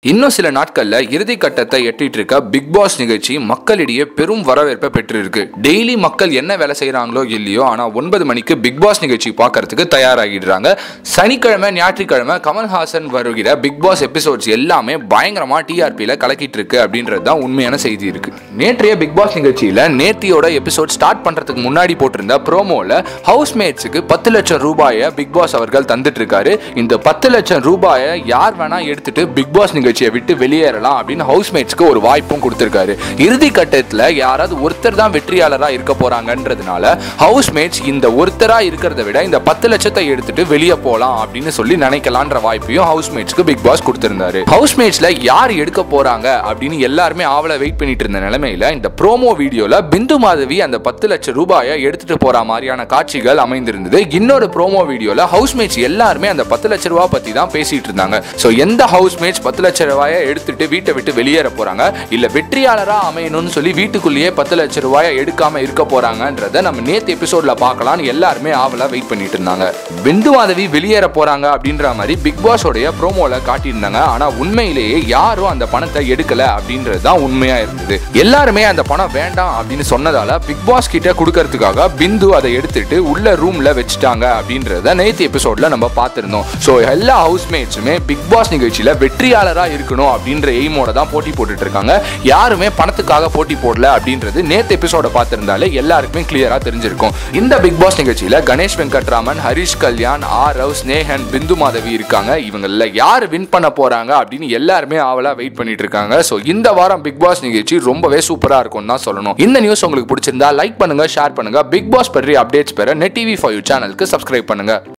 இன்னும் சில நாட்கள்ல இறுதி கட்டத்தை எட்டிட்டு இருக்க பிக் பாஸ் நிகழ்ச்சி மக்களிடையே பெரும் வரவேற்பை பெற்றிருக்கு டெய்லி மக்கள் என்ன வேலை செய்யறாங்களோ இல்லையோ ஆனா ஒன்பது மணிக்கு பிக் பாஸ் நிகழ்ச்சி பார்க்கறதுக்கு தயாராகிடுறாங்க சனிக்கிழமை ஞாயிற்றுக்கிழமை கமல்ஹாசன் வருகிற பிக் பாஸ் எபிசோட்ஸ் எல்லாமே பயங்கரமா டிஆர்பியில கலக்கிட்டு இருக்கு அப்படின்றது தான் உண்மையான செய்தி இருக்கு நேற்றைய பிக் பாஸ் நிகழ்ச்சியில நேத்தியோட எபிசோட் ஸ்டார்ட் பண்றதுக்கு முன்னாடி போட்டிருந்த ப்ரோமோல ஹவுஸ்மேட்ஸுக்கு பத்து லட்சம் ரூபாயை பிக் பாஸ் அவர்கள் தந்துட்டு இருக்காரு இந்த பத்து லட்சம் ரூபாயை யார் வேணா எடுத்துட்டு பிக் பாஸ் நிகழ்ச்சியை விட்டு வெளியேறலாம் அப்படின்னு ஹவுஸ்மேட்ஸ்க்கு ஒரு வாய்ப்பும் கொடுத்திருக்காரு இறுதி கட்டத்தில் யாராவது ஒருத்தர் தான் வெற்றியாளராக இருக்க போறாங்கன்றதுனால ஹவுஸ்மேட்ஸ் இந்த ஒருத்தரா இருக்கிறத விட இந்த பத்து லட்சத்தை எடுத்துட்டு வெளியே போகலாம் அப்படின்னு சொல்லி நினைக்கலான்ற வாய்ப்பையும் ஹவுஸ்மேட்ஸ்க்கு பிக் பாஸ் கொடுத்திருந்தாரு ஹவுஸ்மேட்ஸ்ல யார் எடுக்க போறாங்க அப்படின்னு எல்லாருமே ஆவல வெயிட் பண்ணிட்டு இருந்த நிலைமையில இந்த ப்ரோமோ வீடியோல பிந்து மாதவி அந்த பத்து லட்சம் ரூபாயை எடுத்துட்டு போற மாதிரியான காட்சிகள் அமைந்திருந்தது இன்னொரு ப்ரோமோ வீடியோல ஹவுஸ்மேட்ஸ் எல்லாருமே அந்த பத்து லட்ச ரூபாய் பத்தி தான் பேசிட்டு இருந்தாங்க ஸோ எந்த ஹவுஸ்மேட்ஸ் பத்து லட்ச ரூபாயை எடுத்துட்டு வீட்டை விட்டு வெளியேற போறாங்க இல்ல வெற்றியாளரா அமையணும்னு சொல்லி வீட்டுக்குள்ளேயே பத்து லட்ச ரூபாயை எடுக்காம இருக்க போறாங்கன்றத நம்ம நேத்து எபிசோட்ல பார்க்கலாம்னு எல்லாருமே ஆவலா வெயிட் பண்ணிட்டு இருந்தாங்க பிந்து மாதவி வெளியேற போறாங்க அப்படின்ற மாதிரி பிக் பாஸோடைய ப்ரோமோல காட்டியிருந்தாங்க ஆனா உண்மையிலேயே யாரும் அந்த பணத்தை எடுக்கல அப்படின்றது தான் உண்மையா இருந்தது எல்லாருமே அந்த பணம் வேண்டாம் அப்படின்னு சொன்னதால பிக் பாஸ் கிட்ட கொடுக்கறதுக்காக பிந்து அதை எடுத்துட்டு உள்ள ரூம்ல வச்சுட்டாங்க அப்படின்றத நேத்து எபிசோட்ல நம்ம பார்த்திருந்தோம் ஸோ எல்லா ஹவுஸ்மேட்ஸுமே பிக் பாஸ் நிகழ்ச்சியில வெற்றியாளரா இருக்கணும் அப்படின்ற எய்மோட தான் போட்டி போட்டுட்டு இருக்காங்க யாருமே பணத்துக்காக போட்டி போடல அப்படின்றது நேத்து எபிசோட பார்த்திருந்தாலே எல்லாருக்குமே கிளியரா தெரிஞ்சிருக்கும் இந்த பிக் பாஸ் நிகழ்ச்சியில கணேஷ் வெங்கட்ராமன் ஹரிஷ் கல்யாண் ஆர் ரவ் ஸ்னேகன் பிந்து மாதவி இருக்காங்க இவங்கள யார் வின் பண்ண போறாங்க அப்படின்னு எல்லாருமே ஆவலா வெயிட் பண்ணிட்டு இருக்காங்க ஸோ இந்த வாரம் பிக் பாஸ் நிகழ்ச்சி ரொம்பவே சூப்பரா இருக்கும்னு தான் சொல்லணும் இந்த நியூஸ் உங்களுக்கு பிடிச்சிருந்தா லைக் பண்ணுங்க ஷேர் பண்ணுங்க பிக் பாஸ் பற்றி அப்டேட்ஸ் பெற நெட் டிவி ஃபார் யூ சேனலுக்கு சப்ஸ்கிரைப் பண்ணுங்க